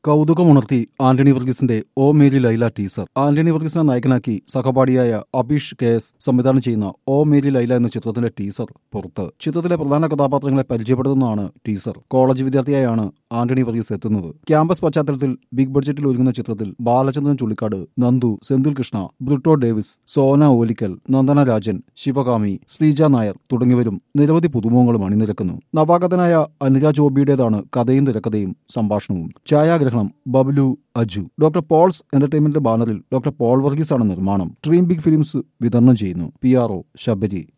കൗതുകമുണർത്തി ആന്റണി വർഗീസിന്റെ ഓ മേരി ലൈല ടീസർ ആന്റണി വർഗീസിനെ നായകനാക്കി സഹപാഠിയായ അബീഷ് കെ എസ് സംവിധാനം ചെയ്യുന്ന ഓ മേരി ലൈല എന്ന ചിത്രത്തിന്റെ ടീസർ പുറത്ത് ചിത്രത്തിലെ പ്രധാന കഥാപാത്രങ്ങളെ പരിചയപ്പെടുത്തുന്നതാണ് ടീസർ കോളേജ് വിദ്യാർത്ഥിയായാണ് ആന്റണി വർഗീസ് എത്തുന്നത് ക്യാമ്പസ് പശ്ചാത്തലത്തിൽ ബിഗ് ബഡ്ജറ്റിൽ ഒരുങ്ങുന്ന ചിത്രത്തിൽ ബാലചന്ദ്രൻ ചുള്ളിക്കാട് നന്ദു സെന്തിൽ കൃഷ്ണ ബ്രിട്ടോ ഡേവിസ് സോന ഓലിക്കൽ നന്ദന രാജൻ ശിവകാമി ശ്രീജ നായർ തുടങ്ങിയവരും നിരവധി പുതുമുഖങ്ങളും അണിനിരക്കുന്നു നവാഗതനായ അനുരാജ് ഓബിയുടേതാണ് കഥയും തിരക്കഥയും സംഭാഷണവും ഛായാഗ്രഹണം ബബ്ലു അജു ഡോക്ടർ പോൾസ് എന്റർടൈൻമെന്റ് ബാനറിൽ ഡോക്ടർ പോൾ വർഗീസ് ആണ് നിർമ്മാണം ഡ്രീം ബിഗ് ഫിലിംസ് വിതരണം ചെയ്യുന്നു പി ആർ ഒ ശബരി